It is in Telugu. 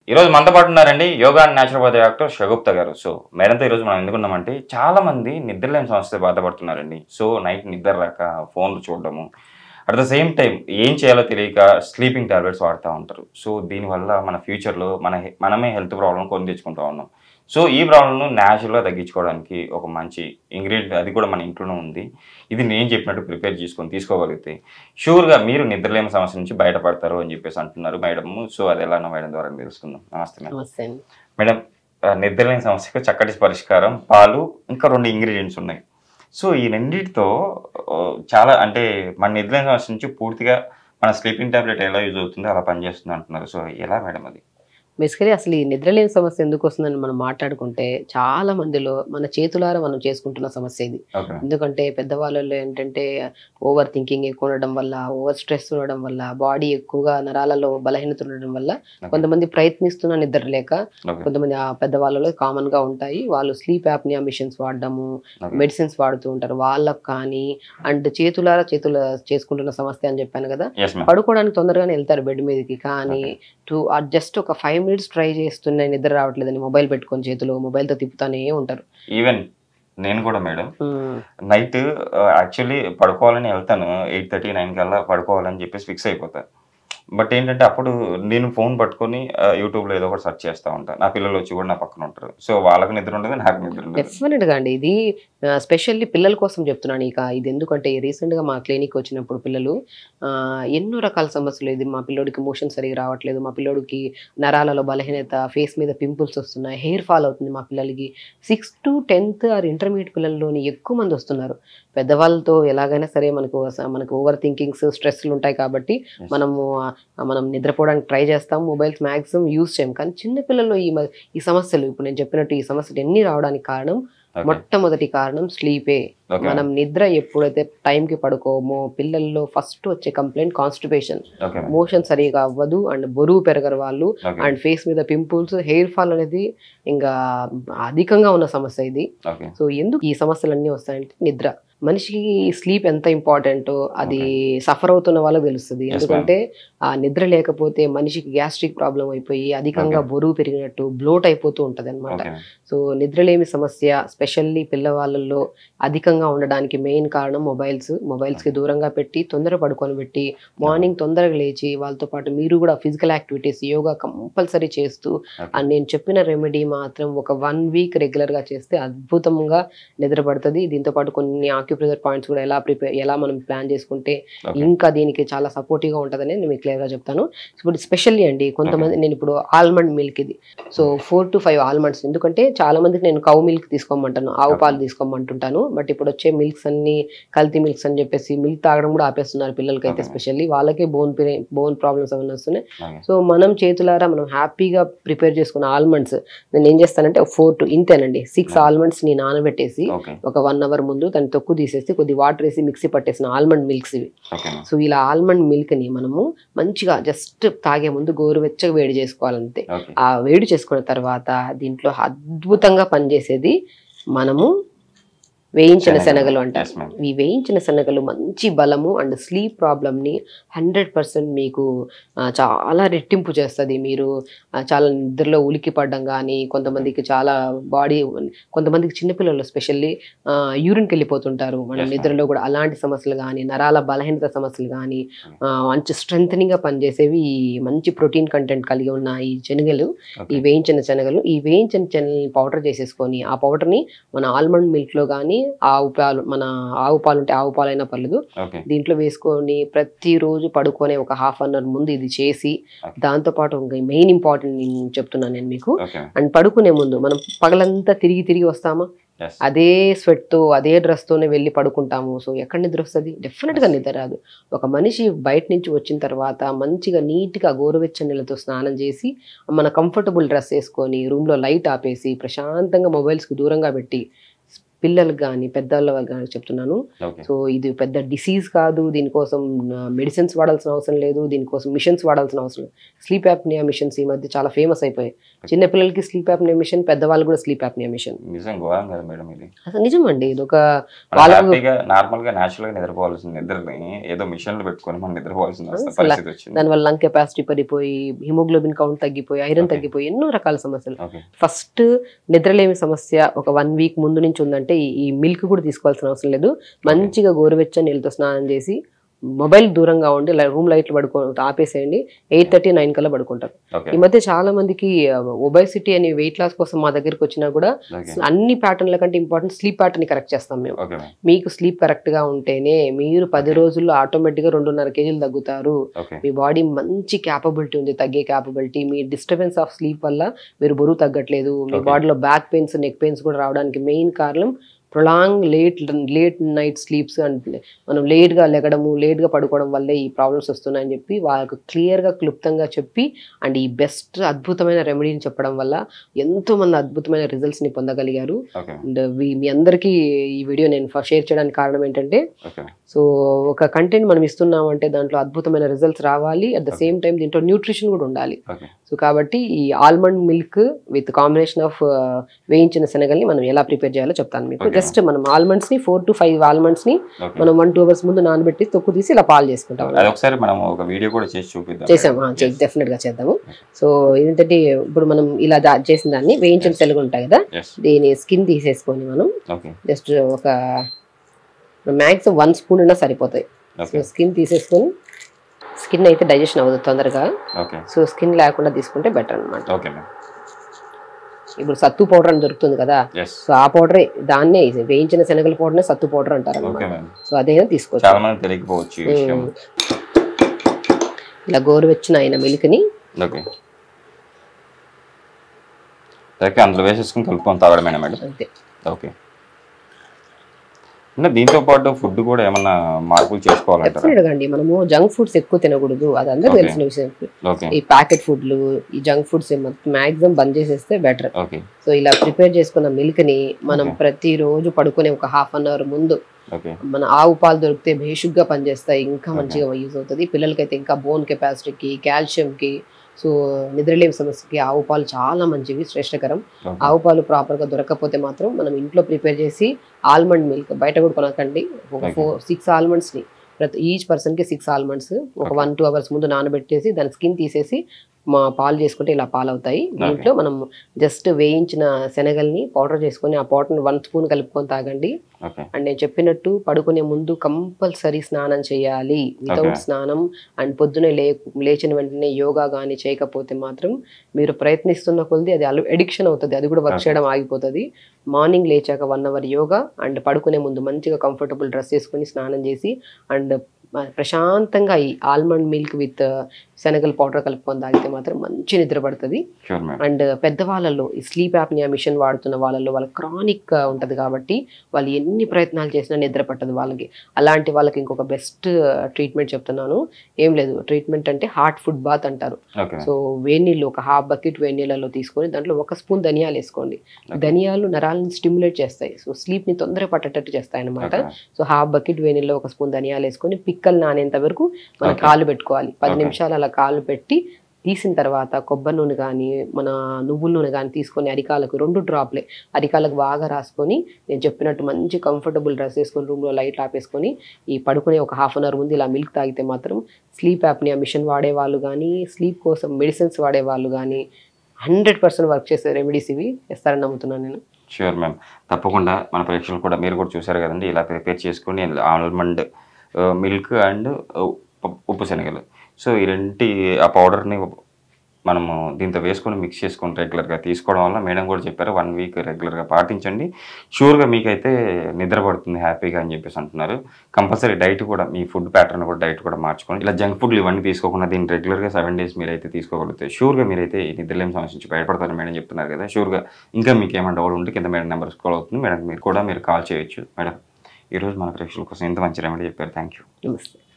ఈరోజు మనతో పాటు ఉన్నారండి yoga and naturopathy doctor Shagufta గారు సో మేడంతో ఈరోజు మనం ఎందుకున్నామంటే చాలా మంది నిద్రలేని సమస్య బాధపడుతున్నారండి సో నైట్ నిద్ర రాక ఫోన్లు చూడడము అట్ ద సేమ్ టైం ఏం చేయాలో తెలియక స్లీపింగ్ టాబ్లెట్స్ వాడుతూ ఉంటారు సో దీనివల్ల మన ఫ్యూచర్లో మన హె- మనమే హెల్త్ ప్రాబ్లం కొని తెచ్చుకుంటూ ఉన్నాం సో ఈ ప్రాబ్లంను న్యాచురల్గా తగ్గించుకోవడానికి ఒక మంచి ఇంగ్రీడియంట్ అది కూడా మన ఇంట్లోనే ఉంది ఇది నేను చెప్పినట్టు ప్రిపేర్ చేసుకొని తీసుకోగలిగితే షూర్గా మీరు నిద్రలేని సమస్య నుంచి బయటపడతారు అని చెప్పేసి అంటున్నారు మేడం సో అది ఎలానో మేడం ద్వారా తెలుసుకుందాం నమస్తే మేడం నమస్తే అండి మేడం ఆ, నిద్రలేని సమస్యకు చక్కటి పరిష్కారం పాలు ఇంకా రెండు ఇంగ్రీడియంట్స్ ఉన్నాయి సో ఈ రెండింటితో ఆ, చాలా అంటే మన నిద్రలేని సమస్య నుంచి పూర్తిగా మన స్లీపింగ్ టాబ్లెట్ ఎలా యూజ్ అవుతుందో అలా పనిచేస్తుంది అంటున్నారు సో ఎలా మేడం అది బేసికలీ అసలు ఈ నిద్రలేని సమస్య ఎందుకు వస్తుందని మనం మాట్లాడుకుంటే చాలా మందిలో మన చేతులారా మనం చేసుకుంటున్న సమస్య ఇది ఓకే ఎందుకంటే పెద్దవాళ్ళలో ఏంటంటే ఓవర్ థింకింగ్ ఎక్కువ ఉండడం వల్ల ఓవర్ స్ట్రెస్ ఉండడం వల్ల బాడీ ఎక్కువగా నరాలలో బలహీనత ఉండడం వల్ల కొంతమంది ప్రయత్నిస్తున్న నిద్ర లేక ఓకే కొంతమంది ఆ పెద్దవాళ్ళలో కామన్ గా ఉంటాయి వాళ్ళు స్లీప్ యాప్నియా మిషన్స్ వాడడము ఓకే మెడిసిన్స్ వాడుతూ ఉంటారు వాళ్ళకు కానీ అండ్ చేతులారా చేతుల చేసుకుంటున్న సమస్య అని చెప్పాను కదా ఎస్ మ్యామ్ పడుకోవడానికి తొందరగానే వెళ్తారు బెడ్ మీదకి కానీ టూ జస్ట్ ఒక ఫైవ్ మినిట్స్ ట్రై చేస్తున్నాయి నిద్ర రావట్లేదని మొబైల్ పెట్టుకొని చేతిలో మొబైల్తో తిప్పుతానే ఉంటారు ఈవెన్ నేను కూడా మేడం ఉమ్, నైట్ యాక్చువల్లీ పడుకోవాలని వెళ్తాను ఎయిట్ థర్టీ నైన్ కల్లా పడుకోవాలని చెప్పేసి ఫిక్స్ అయిపోతా బట్ ఏంటంటే అప్పుడు నేను ఫోన్ పట్టుకొని ఆ, యూట్యూబ్లో ఏదో ఒకటి సెర్చ్ చేస్తూ ఉంటాను నా పిల్లలు వచ్చి కూడా నా పక్కన ఉంటారు సో వాళ్ళకి నిద్ర ఉండదు నాకు నిద్ర ఉండదు డెఫినెట్ గా అండి ఇది స్పెషల్లీ పిల్లల కోసం చెప్తున్నాను ఇక ఇది ఎందుకంటే రీసెంట్ గా మా క్లినిక్ వచ్చినప్పుడు పిల్లలు ఆ, ఎన్నో రకాల సమస్యలు ఇది మా పిల్లోడికి మోషన్ సరిగా రావట్లేదు మా పిల్లోడికి నరాలలో బలహీనత ఫేస్ మీద పింపుల్స్ వస్తున్నాయి హెయిర్ ఫాల్ అవుతుంది మా పిల్లలకి sixth to tenth or intermediate పిల్లల్లోని ఎక్కువ మంది వస్తున్నారు పెద్దవాళ్ళతో ఎలాగైనా సరే మనకు మనకు ఓవర్ థింకింగ్స్ స్ట్రెస్లు ఉంటాయి కాబట్టి Yes. మనము ఆ, మనం నిద్రపోవడానికి ట్రై చేస్తాం మొబైల్స్ మ్యాక్సిమం యూజ్ చేయం కానీ చిన్న పిల్లల్లో ఈ మ- ఈ సమస్యలు ఇప్పుడు నేను చెప్పినట్టు ఈ సమస్యలు ఎన్ని రావడానికి కారణం ఓకే మొట్టమొదటి కారణం స్లీపే ఓకే మనం నిద్ర ఎప్పుడైతే టైంకి పడుకోమో పిల్లల్లో ఫస్ట్ వచ్చే కంప్లైంట్ కాన్స్టిపేషన్ ఓకే మోషన్ సరిగా అవ్వదు అండ్ బరువు పెరగరు వాళ్ళు ఓకే అండ్ ఫేస్ మీద పింపుల్స్ హెయిర్ ఫాల్ అనేది ఇంకా అధికంగా ఉన్న సమస్య ఇది ఓకే సో ఎందుకు ఈ సమస్యలన్నీ వస్తాయంటే నిద్ర మనిషికి స్లీప్ ఎంత ఇంపార్టెంటో అది సఫర్ అవుతున్న వాళ్ళకి తెలుస్తుంది Yes, ఎందుకంటే ఆ నిద్ర లేకపోతే మనిషికి గ్యాస్ట్రిక్ ప్రాబ్లం అయిపోయి అధికంగా బరువు పెరిగినట్టు బ్లోట్ అయిపోతూ ఉంటది అనమాట ఓకే సో నిద్రలేమి సమస్య స్పెషల్లీ పిల్లవాళ్ళల్లో అధికంగా ఉండడానికి మెయిన్ కారణం మొబైల్స్ మొబైల్స్కి దూరంగా పెట్టి తొందర పడుకొని పెట్టి మార్నింగ్ తొందరగా లేచి వాళ్ళతో పాటు మీరు కూడా ఫిజికల్ యాక్టివిటీస్ యోగా కంపల్సరీ చేస్తూ అండ్ నేను చెప్పిన రెమెడీ మాత్రం ఒక వన్ వీక్ రెగ్యులర్గా చేస్తే అద్భుతంగా నిద్ర పడుతుంది దీంతో పాటు కొన్ని ఆక్యుప్రెజర్ పాయింట్స్ కూడా ఎలా ప్రిపేర్ ఎలా మనం ప్లాన్ చేసుకుంటే ఓకే ఇంకా దీనికి చాలా సపోర్టివ్గా ఉంటుందని నేను మీకు క్లియర్గా చెప్తాను ఇప్పుడు స్పెషల్లీ అండి కొంతమంది నేను ఇప్పుడు ఆల్మండ్ మిల్క్ ఇది so four to five almonds ఎందుకంటే చాలా మందికి నేను కౌ మిల్క్ తీసుకోమంటాను ఆవు Okay. పాలు తీసుకోమంటుంటాను బట్ ఇప్పుడు వచ్చే మిల్క్స్ అన్ని కల్తీ మిల్క్స్ అని చెప్పేసి మిల్క్ తాగడం కూడా ఆపేస్తున్నారు పిల్లలకైతే Okay. స్పెషల్లీ వాళ్ళకే బోన్ బోన్ ప్రాబ్లమ్స్ అవన్నీ వస్తున్నాయి ఓకే సో మనం చేతులారా మనం హ్యాపీగా ప్రిపేర్ చేసుకున్న ఆల్మండ్స్ నేను ఏం చేస్తానంటే ఫోర్ టు ఇంతేనండి సిక్స్ ఆల్మండ్స్ ని నానబెట్టేసి ఓకే ఒక వన్ అవర్ ముందు దాని తొక్కు తీసేసి కొద్ది వాటర్ వేసి మిక్సీ పట్టేసిన ఆల్మండ్ మిల్క్స్ ఇవి ఓకే సో ఇలా ఆల్మండ్ మిల్క్ ని మనము మంచిగా జస్ట్ తాగే ముందు గోరువెచ్చగా వేడి చేసుకోవాలంతే ఓకే ఆ వేడి చేసుకున్న తర్వాత దీంట్లో అద్భుతంగా పనిచేసేది మనము వేయించిన శనగలు. శనగలు అంటారు Yes, ma'am. ఈ వేయించిన శనగలు మంచి బలము అండ్ స్లీప్ ప్రాబ్లమ్ని హండ్రెడ్ పర్సెంట్ మీకు ఆ, చాలా రెట్టింపు చేస్తుంది మీరు ఆ, చాలా నిద్రలో ఉలికి పడడం కానీ కొంతమందికి చాలా బాడీ కొంతమందికి చిన్నపిల్లలు స్పెషల్లీ యూరిన్కి వెళ్ళిపోతుంటారు మనం Yes, ma'am. నిద్రలో కూడా అలాంటి సమస్యలు కానీ నరాల బలహీనత సమస్యలు కానీ మంచి స్ట్రెంగ్ గా పనిచేసేవి ఈ మంచి ప్రోటీన్ కంటెంట్ కలిగి ఉన్న ఈ శనగలు ఈ ఓకే వేయించిన శనగలు ఈ వేయించిన శనగల్ని పౌడర్ చేసేసుకొని ఆ పౌడర్ని మన ఆల్మండ్ మిల్క్ లో కానీ ఆవు పాలు మన ఆవు పాలు ఉంటే ఆవు పాలు అయినా పర్లేదు ఓకే దీంట్లో వేసుకొని ప్రతిరోజు పడుకొని ఒక హాఫ్ అన్ అవర్ ముందు ఇది చేసి Okay. దాంతోపాటు ఇంకా మెయిన్ ఇంపార్టెంట్ నేను చెప్తున్నాను నేను మీకు ఓకే అండ్ పడుకునే ముందు మనం పగలంతా తిరిగి తిరిగి వస్తామా ఎస్ అదే స్వెట్ తో అదే డ్రెస్ తోనే వెళ్ళి పడుకుంటాము సో ఎక్కడ నిద్ర వస్తుంది డెఫినెట్ గా నిద్ర రాదు ఒక మనిషి బయట నుంచి వచ్చిన తర్వాత మంచిగా నీట్ గా గోరువెచ్చని నీళ్ళతో స్నానం చేసి మన కంఫర్టబుల్ డ్రెస్ వేసుకొని రూమ్ లో లైట్ ఆపేసి ప్రశాంతంగా మొబైల్స్ కి దూరంగా పెట్టి పిల్లలకు కానీ పెద్దవాళ్ళ కానీ చెప్తున్నాను ఓకే సో ఇది పెద్ద డిసీజ్ కాదు దీనికోసం మెడిసిన్స్ వాడాల్సిన అవసరం లేదు దీనికోసం మిషన్స్ వాడాల్సిన అవసరం లేదు స్లీప్ యాప్నియా మిషన్స్ ఈ మధ్య చాలా ఫేమస్ అయిపోయాయి చిన్న పిల్లలకి స్లీప్ యాప్నియా మిషన్ పెద్దవాళ్ళు కూడా స్లీప్ యాప్నియా మిషన్ నిజం ఘోరం కదా మేడం ఇది అసలు నిజం అండి ఇది ఒక మనం వాళ్ళకు- హ్యాపీగా నార్మల్ గా న్యాచురల్ గా నిద్రపోవాల్సిన నిద్రని ఏదో మిషన్లు పెట్టుకొని మనం నిద్రపోవాల్సిన వస్త- అసలు పరిస్థితి వచ్చింది దానివల్ల లంగ్ కెపాసిటీ పడిపోయి హిమోగ్లోబిన్ కౌంట్ తగ్గిపోయి ఐరన్ Okay. తగ్గిపోయి ఎన్నో రకాల సమస్యలు ఓకే ఫస్ట్ నిద్రలేమి సమస్య ఒక వన్ వీక్ ముందు నుంచి ఉందంటే ఈ- ఈ మిల్క్ కూడా తీసుకోవాల్సిన అవసరం లేదు మంచిగా గోరువెచ్చని నీళ్ళతో స్నానం చేసి మొబైల్ దూరంగా ఉండి రూమ్ లైట్లు పడుకో ఆపేసేయండి ఎయిట్ థర్టీ నైన్ కల్లా పడుకుంటారు ఓకే ఈ మధ్య చాలా మందికి ఒబైసిటీ అని వెయిట్ లాస్ కోసం మా దగ్గరికి వచ్చినా కూడా ఓకే అన్ని ప్యాటర్న్ల కంటే ఇంపార్టెంట్ స్లీప్ ప్యాటర్న్ కరెక్ట్ చేస్తాం మేము ఓకే మేడం మీకు స్లీప్ కరెక్ట్ గా ఉంటేనే మీరు పది రోజుల్లో ఆటోమేటిక్ గా రెండున్నర కేజీలు తగ్గుతారు ఓకే మీ బాడీ మంచి క్యాపబిలిటీ ఉంది తగ్గే క్యాపబిలిటీ మీ డిస్టర్బెన్స్ ఆఫ్ స్లీప్ వల్ల మీరు బరువు తగ్గట్లేదు మీ Okay. బాడీలో బ్యాక్ పెయిన్స్ నెక్ పెయిన్స్ కూడా రావడానికి మెయిన్ కారణం prolong late late night sleeps అంటే మనం లేట్గా లెగడము లేట్గా పడుకోవడం వల్లే ఈ ప్రాబ్లమ్స్ వస్తున్నాయని చెప్పి వాళ్ళకు క్లియర్గా క్లుప్తంగా చెప్పి అండ్ ఈ బెస్ట్ అద్భుతమైన రెమెడీని చెప్పడం వల్ల ఎంతో మంది అద్భుతమైన రిజల్ట్స్ని పొందగలిగారు ఓకే అండ్ మీ అందరికీ ఈ వీడియో నేను షేర్ చేయడానికి కారణం ఏంటంటే ఓకే సో ఒక కంటెంట్ మనం ఇస్తున్నాం అంటే దాంట్లో అద్భుతమైన రిజల్ట్స్ రావాలి at the Okay. Same time దీంట్లో న్యూట్రిషన్ కూడా ఉండాలి ఓకే సో కాబట్టి ఈ almond milk with combination of వేయించిన శనగల్ని మనం ఎలా ప్రిపేర్ చేయాలో చెప్తాను మీకు Okay. జస్ట్ మనం ఆల్మండ్స్ ని ఫోర్ టు ఫైవ్ ఆల్మండ్స్ ని ఓకే మనం వన్ టూ అవర్స్ ముందు నానబెట్టి తొక్కు తీసి ఇలా పాలు చేసుకుంటాం అది ఒకసారి మనం ఒక వీడియో కూడా చేసి చూపిద్దాం చేసాం డెఫినెట్ గా చేద్దాము సో ఏంటంటే ఇప్పుడు మనం ఇలా దా- చేసిన దాన్ని వేయించిన Yes. శనగలు ఉంటాయి కదా ఎస్ దీని స్కిన్ తీసేసుకొని మనం ఓకే జస్ట్ ఒక మ్యాక్సిమం వన్ స్పూన్ అయినా సరిపోతాయి సో ఓకే స్కిన్ తీసేసుకొని స్కిన్ అయితే డైజెషన్ అవ్వదు తొందరగా ఓకే సో స్కిన్ లేకుండా తీసుకుంటే బెటర్ అన్నమాట ఓకే మ్యామ్ ఇప్పుడు సత్తు పౌడర్ అని దొరుకుతుంది కదా ఎస్ సో ఆ పౌడరే దాన్నే వేయించిన శనగల పౌడర్నే సత్తు పౌడర్ అంటారు ఓకే అనమాట మ్యామ్ సో అదైనా తీసుకోవచ్చు చాలా మంది తెలియకపోవచ్చు ఈ విషయం ఉమ్. ఇలా గోరువెచ్చిన అయిన మిల్క్ని ఓకే ఓకే అందులో వేసేసుకుని కలుపుకొని తాగడమేనా మేడం అంతే ఓకే అంటే దీంతో పాటు ఫుడ్ కూడా ఏమన్నా మార్పులు చేసుకోవాలంటారా డెఫినెట్ అండి మనము జంక్ ఫుడ్స్ ఎక్కువ తినకూడదు అది అందరూ Okay. తెలిసిన విషయం ఓకే ఈ ప్యాకెట్ ఫుడ్లు ఈ జంక్ ఫుడ్స్ మాక్సిమం బంద్ చేసేస్తే బెటర్ ఓకే సో ఇలా ప్రిపేర్ చేసుకున్న మిల్క్ ని మనం Okay. ప్రతిరోజు పడుకునే ఒక హాఫ్ అన్ అవర్ ముందు ఓకే మన ఆవు పాలు దొరికితే భేషుగ్గా పనిచేస్తాయి ఇంకా Okay. మంచిగా యూజ్ అవుతుంది పిల్లలకైతే ఇంకా బోన్ కెపాసిటీకి కాల్షియంకి సో నిద్రలేమి సమస్యకి ఆవు పాలు చాలా మంచివి శ్రేష్టకరం ఓకే ఆవు పాలు ప్రాపర్గా దొరకకపోతే మాత్రం మనం ఇంట్లో ప్రిపేర్ చేసి ఆల్మండ్ మిల్క్ బయట కూడా కొనకండి ఒక Okay. ఫోర్ సిక్స్ ఆల్మండ్స్ని ప్రతి ఈచ్ పర్సన్కి సిక్స్ ఆల్మండ్స్ ఒక Okay. వన్ టూ అవర్స్ ముందు నానబెట్టేసి దాని స్కిన్ తీసేసి మా పాలు చేసుకుంటే ఇలా పాలు అవుతాయి దీంట్లో మనం జస్ట్ వేయించిన శనగల్ని పౌడర్ చేసుకొని ఆ పౌడర్ని వన్ స్పూన్ కలుపుకొని తాగండి ఓకే అండ్ నేను చెప్పినట్టు పడుకునే ముందు కంపల్సరీ స్నానం చేయాలి వితౌట్ Okay. స్నానం అండ్ పొద్దునే లే లేచిన వెంటనే యోగా కానీ చేయకపోతే మాత్రం మీరు ప్రయత్నిస్తున్న కొద్ది అది ఎడిక్షన్ అవుతుంది అది కూడా వర్క్ Okay. చేయడం ఆగిపోతుంది మార్నింగ్ లేచాక వన్ అవర్ యోగా అండ్ పడుకునే ముందు మంచిగా కంఫర్టబుల్ డ్రెస్ వేసుకొని స్నానం చేసి అండ్ ప్రశాంతంగా ఈ ఆల్మండ్ మిల్క్ విత్ శనగల పౌడర్ కలుపుకొని తాగితే మాత్రం మంచి నిద్ర పడుతుంది షూర్ మ్యామ్ అండ్ పెద్దవాళ్ళలో ఈ స్లీప్ యాప్నియా మిషన్ వాడుతున్న వాళ్ళలో వాళ్ళ క్రానిక్ ఉంటుంది కాబట్టి వాళ్ళు ఎన్ని ప్రయత్నాలు చేసినా నిద్ర పట్టదు వాళ్ళకి అలాంటి వాళ్ళకి ఇంకొక బెస్ట్ ట్రీట్మెంట్ చెప్తున్నాను ఏం లేదు ట్రీట్మెంట్ అంటే హార్ట్ ఫుడ్ బాత్ అంటారు ఓకే సో వేడి నీళ్ళు ఒక హాఫ్ బకెట్ వేడి నీళ్ళలో తీసుకొని దాంట్లో ఒక స్పూన్ ధనియాలు వేసుకోండి ధనియాలు నరాలను స్టిమ్యులేట్ చేస్తాయి సో స్లీప్ని తొందరగా పట్టేటట్టు చేస్తాయి అన్నమాట ఓకే సో హాఫ్ బకెట్ వేడి నీళ్ళలో ఒక స్పూన్ ధనియాలు వేసుకొని పిక్కలు నానేంత వరకు మన Okay. కాళ్ళు పెట్టుకోవాలి పది Okay. నిమిషాలు అలా కాళ్ళు పెట్టి తీసిన తర్వాత కొబ్బరి నూనె కానీ మన నువ్వుల నూనె కానీ తీసుకొని అరికాలకు రెండు డ్రాప్లే అరికాలకు బాగా రాసుకొని నేను చెప్పినట్టు మంచి కంఫర్టబుల్ డ్రెస్ వేసుకొని రూమ్లో లైట్ ఆపేసుకొని ఈ పడుకునే ఒక హాఫ్ అన్ అవర్ ముందు ఇలా మిల్క్ తాగితే మాత్రం స్లీప్ యాప్ని మిషన్ వాడే వాళ్ళు కానీ స్లీప్ కోసం మెడిసిన్స్ వాడే వాళ్ళు కానీ హండ్రెడ్ పర్సెంట్ వర్క్ చేసే రెమెడీస్ ఇవి ఇస్తారని నమ్ముతున్నాను నేను షూర్ మ్యామ్ తప్పకుండా మన ప్రేక్షకులు కూడా మీరు కూడా చూసారు కదండి ఇలా ప్రిపేర్ చేసుకొని ఆల్మండ్ మిల్క్ అండ్ ఉప్పు శనగలు సో ఈ రెంటి ఆ పౌడర్ని మనము దీంతో వేసుకొని మిక్స్ చేసుకొని రెగ్యులర్గా తీసుకోవడం వల్ల మేడం కూడా చెప్పారు వన్ వీక్ రెగ్యులర్గా పాటించండి షూర్గా మీకైతే నిద్ర పడుతుంది హ్యాపీగా అని చెప్పేసి అంటున్నారు కంపల్సరీ డైట్ కూడా మీ ఫుడ్ ప్యాటర్న్ కూడా డైట్ కూడా మార్చుకోండి ఇలా జంక్ ఫుడ్లు ఇవన్నీ తీసుకోకుండా దీన్ని రెగ్యులర్గా సెవెన్ డేస్ మీరైతే తీసుకోగలిగితే షూర్గా మీరైతే ఈ నిద్రలేని సమస్య నుంచి బయటపడతారని మేడం చెప్తున్నారు కదా షూర్గా ఇంకా మీకు ఏమైనా డౌట్ ఉంటే కింద మేడం నెంబర్ కాల్ అవుతుంది మేడం మీరు కూడా మీరు కాల్ చేయొచ్చు మేడం ఈరోజు మన ప్రేక్షకుల కోసం ఇంత మంచి రెమెడీ చెప్పారు థ్యాంక్ యూ నమస్తే